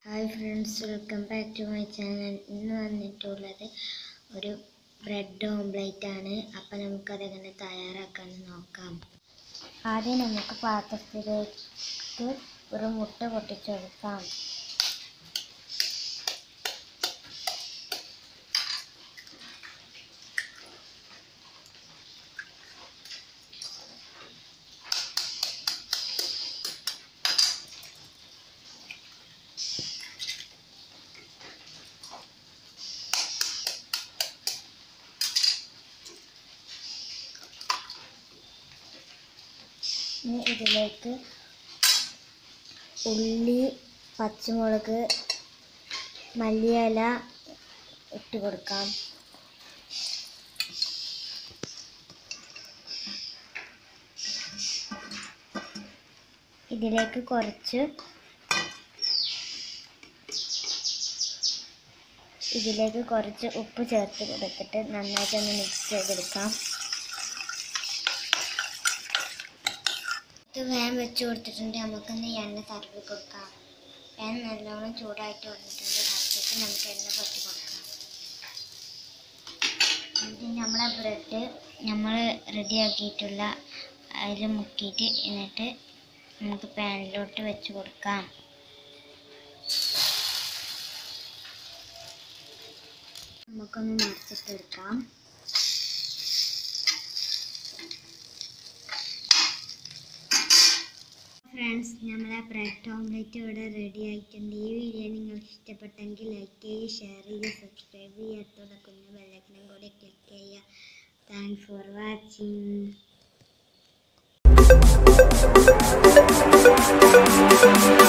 hi friends welcome back to my channel ഇന്ന് വന്നിട്ടുള്ളത് ഒരു ബ്രെഡ് ഓംപ്ലേറ്റ് ആണ് അപ്പം നമുക്കതെങ്ങനെ തയ്യാറാക്കാൻ നോക്കാം ആദ്യം നമുക്ക് പാത്രത്തിലേക്ക് ഒരു മുട്ട പൊട്ടിച്ചെടുക്കാം ഇനി ഇതിലേക്ക് ഉള്ളി പച്ചമുളക് മല്ലിയില ഇട്ട് കൊടുക്കാം ഇതിലേക്ക് കുറച്ച് ഇതിലേക്ക് കുറച്ച് ഉപ്പ് ചേർത്ത് കൊടുത്തിട്ട് നന്നായിട്ടൊന്ന് മിക്സ് ചെയ്തെടുക്കാം ഇത് വേൻ വെച്ച് കൊടുത്തിട്ടുണ്ട് നമുക്കൊന്ന് എണ്ണ തടവി കൊടുക്കാം പാൻ നല്ലോണം ചൂടായിട്ട് വന്നിട്ടുണ്ട് അതിലേക്ക് നമുക്ക് എണ്ണ പൊട്ടി കൊടുക്കാം എന്നിട്ട് നമ്മളെ ബ്രെഡ് നമ്മൾ റെഡിയാക്കിയിട്ടുള്ള അതിൽ മുക്കിയിട്ട് എന്നിട്ട് നമുക്ക് പാനിലോട്ട് വെച്ച് കൊടുക്കാം നമുക്കൊന്ന് മറിച്ചിട്ടെടുക്കാം ഫ്രണ്ട്സ് നമ്മളെ ബ്രെഡ് ഓംലെറ്റ് ഇവിടെ റെഡി ആയിട്ടുണ്ട് ഈ വീഡിയോ നിങ്ങൾക്ക് ഇഷ്ടപ്പെട്ടെങ്കിൽ ലൈക്ക് ചെയ്യുക ഷെയർ ചെയ്യുക സബ്സ്ക്രൈബ് ചെയ്യാത്തോടെ കുഞ്ഞു ബെല്ലൈക്കനും കൂടി ക്ലിക്ക് ചെയ്യുക താങ്ക്സ് ഫോർ വാച്ചിങ്